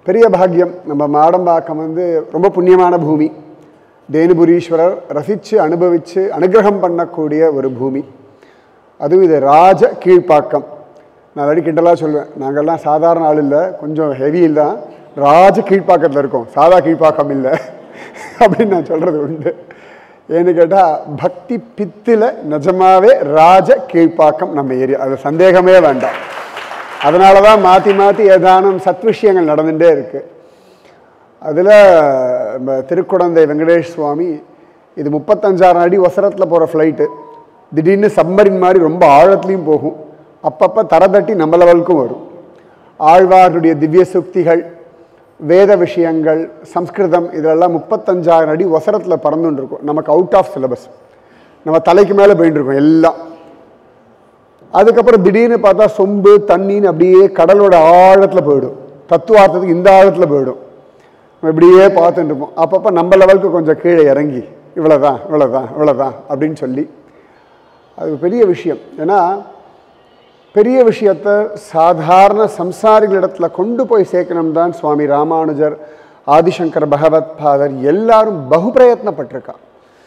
பெரிய பாக்கியம் நம்ம மாடம்பாக்கம் வந்து ரொம்ப புண்ணியமான பூமி தேனுபுரீஸ்வரர் ரசித்து அனுபவித்து அனுகிரகம் பண்ணக்கூடிய ஒரு பூமி அதுவும் இது ராஜ கீழ்ப்பாக்கம் நான் அடி கிண்டலாக சொல்லுவேன் நாங்கள்லாம் சாதாரண ஆள் இல்லை கொஞ்சம் ஹெவி இல்லை ராஜ கீழ்ப்பாக்கத்தில் இருக்கோம் சாதா கீழ்ப்பாக்கம் இல்லை அப்படின்னு நான் சொல்கிறது உண்டு ஏன்னு கேட்டால் பக்தி பித்தில் நிஜமாவே ராஜ கீழ்ப்பாக்கம் நம்ம ஏரியா அது சந்தேகமே வேண்டாம் அதனால தான் மாற்றி மாற்றி ஏதானும் சத் விஷயங்கள் நடந்துகிட்டே இருக்குது அதில் நம்ம திருக்குடந்தை வெங்கடேஷ் சுவாமி இது முப்பத்தஞ்சாயிரம் அடி ஒசரத்தில் போகிற ஃப்ளைட்டு திடீர்னு சப்மரின் மாதிரி ரொம்ப ஆழத்துலேயும் போகும் அப்பப்போ தர தட்டி நம்ம லெவலுக்கும் வரும் ஆழ்வார்களுடைய திவ்ய சுக்திகள் வேத விஷயங்கள் சம்ஸ்கிருதம் இதெல்லாம் முப்பத்தஞ்சாயிரம் அடி ஒசரத்தில் பறந்துன்னு இருக்கும் நமக்கு அவுட் ஆஃப் சிலபஸ் நம்ம தலைக்கு மேலே போயிட்டு இருக்கோம் எல்லாம் அதுக்கப்புறம் திடீர்னு பார்த்தா சொம்பு தண்ணின்னு அப்படியே கடலோட ஆழத்தில் போயிடும் தத்துவார்த்தத்துக்கு இந்த ஆழத்தில் போயிடும் நம்ம இப்படியே பார்த்துட்டு இருப்போம் அப்பப்போ நம்ம லெவலுக்கு கொஞ்சம் கீழே இறங்கி இவ்வளோதான் இவ்வளோதான் இவ்வளோதான் அப்படின்னு சொல்லி அது பெரிய விஷயம் ஏன்னா பெரிய விஷயத்த சாதாரண சம்சாரிகளிடத்துல கொண்டு போய் சேர்க்கணும் தான் சுவாமி ராமானுஜர் ஆதிசங்கர் பகவத் பாதர் எல்லாரும் பகு பிரயத்னப்பட்டிருக்கா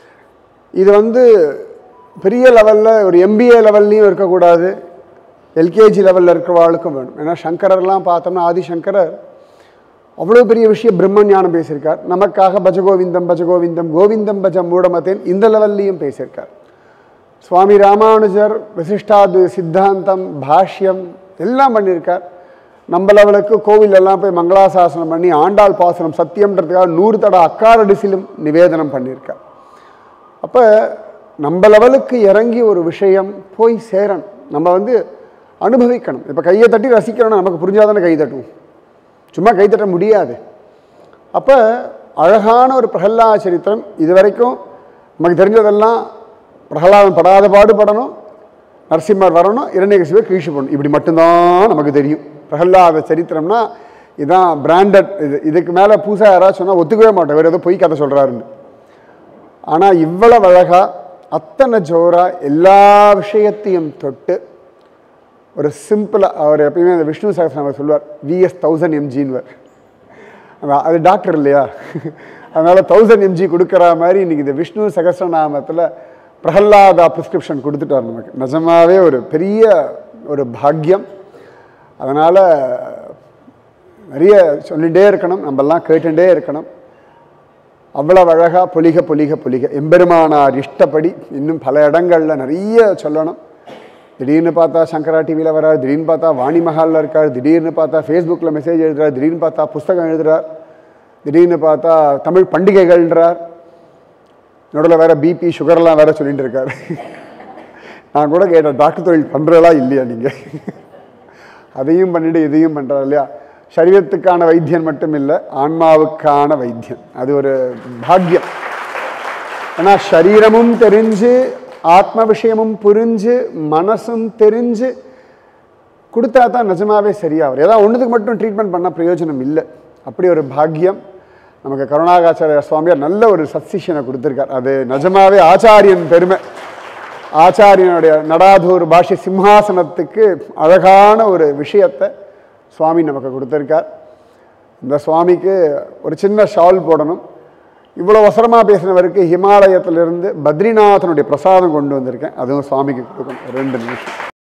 இது வந்து பெரிய லெவலில் ஒரு எம்பிஏ லெவல்லையும் இருக்கக்கூடாது எல்கேஜி லெவலில் இருக்கிறவாளுக்கும் வேணும் ஏன்னா சங்கரர்லாம் பார்த்தோம்னா ஆதிசங்கரர் அவ்வளோ பெரிய விஷயம் பிரம்ம ஞானம் பேசியிருக்கார் நமக்காக பஜகோவிந்தம் பஜகோவிந்தம் கோவிந்தம் பஜ மூடமத்தேன் இந்த லெவல்லையும் பேசியிருக்கார் சுவாமி ராமானுஜர் விசிஷ்டாது சித்தாந்தம் பாஷ்யம் எல்லாம் பண்ணியிருக்கார் நம்ம லெவலுக்கு கோவில் எல்லாம் போய் மங்களாசாசனம் பண்ணி ஆண்டாள் பாசனம் சத்தியம்ன்றதுக்காக நூறு தட அக்காரடிசிலும் நிவேதனம் பண்ணியிருக்கார் அப்போ நம்ம லெவலுக்கு இறங்கி ஒரு விஷயம் போய் சேரணும் நம்ம வந்து அனுபவிக்கணும் இப்போ கையை தட்டி ரசிக்கணும்னா நமக்கு புரிஞ்சாதானே கை தட்டும் சும்மா கை தட்ட முடியாது அப்போ அழகான ஒரு பிரகலாத சரித்திரம் இது வரைக்கும் நமக்கு தெரிஞ்சதெல்லாம் பிரகலாதன் படாத பாடுபடணும் நரசிம்மர் வரணும் இரண்யகசிவை கீழ்ச்சி பண்ணணும் இப்படி மட்டும்தான் நமக்கு தெரியும் பிரகலாத சரித்திரம்னா இதுதான் பிராண்டட் இது இதுக்கு மேலே புதுசாக யாராவது சொன்னால் ஒத்துக்கவே மாட்டோம் வேறு ஏதோ பொய் கதை சொல்கிறாருன்னு ஆனால் இவ்வளவு அழகா அத்தனை ஜோரா எல்லா விஷயத்தையும் தொட்டு ஒரு சிம்பிளாக அவர் எப்பயுமே அந்த விஷ்ணு சகசனம் சொல்லுவார் விஎஸ் தௌசண்ட் எம்ஜின்வர் அது டாக்டர் இல்லையா அதனால் தௌசண்ட் எம்ஜி கொடுக்குற மாதிரி இன்றைக்கி இந்த விஷ்ணு சகசரநாமத்தில் பிரகல்லாதா ப்ரிஸ்கிரிப்ஷன் கொடுத்துட்டார் நமக்கு நிஜமாவே ஒரு பெரிய ஒரு பாக்கியம் அதனால் நிறைய சொல்லிகிட்டே இருக்கணும் நம்மெல்லாம் கேட்டுட்டே இருக்கணும் அவ்வளவு அழகா பொலிக பொலிக பொலிக எம்பெருமானார் இஷ்டப்படி இன்னும் பல இடங்களில் நிறைய சொல்லணும் திடீர்னு பார்த்தா சங்கரா டிவியில் வரார் திடீர்னு பார்த்தா வாணி மஹாலில் இருக்கார் திடீர்னு பார்த்தா ஃபேஸ்புக்கில் மெசேஜ் எழுதுறார் திடீர்னு பார்த்தா புஸ்தகம் எழுதுறார் திடீர்னு பார்த்தா தமிழ் பண்டிகைகள்ன்றார் நடுவில் வேற பிபி சுகர்லாம் வேற சொல்லிட்டு இருக்கார் நான் கூட கேட்டேன் டாக்டர் தொழில் பண்ணுறதா இல்லையா நீங்கள் அதையும் பண்ணிட்டு இதையும் பண்ணுறாரு இல்லையா சரீரத்துக்கான வைத்தியன் மட்டும் இல்லை ஆன்மாவுக்கான வைத்தியன் அது ஒரு பாக்கியம் ஏன்னா சரீரமும் தெரிஞ்சு ஆத்ம விஷயமும் புரிஞ்சு மனசும் தெரிஞ்சு கொடுத்தா தான் நிஜமாவே சரியாகும் ஏதாவது ஒன்றுத்துக்கு மட்டும் ட்ரீட்மெண்ட் பண்ண பிரயோஜனம் இல்லை அப்படி ஒரு பாக்கியம் நமக்கு கருணாகாச்சாரிய சுவாமியார் நல்ல ஒரு சத்சிஷனை கொடுத்துருக்கார் அது நிஜமாவே ஆச்சாரியன் பெருமை ஆச்சாரியனுடைய நடாதூர் பாஷ்ய சிம்ஹாசனத்துக்கு அழகான ஒரு விஷயத்தை சுவாமி நமக்கு கொடுத்துருக்கார் இந்த சுவாமிக்கு ஒரு சின்ன ஷால் போடணும் இவ்வளோ அவசரமாக பேசினவருக்கு ஹிமாலயத்திலிருந்து பத்ரிநாதனுடைய பிரசாதம் கொண்டு வந்திருக்கேன் அதுவும் சுவாமிக்கு கொடுக்கணும் ரெண்டு நிமிஷம்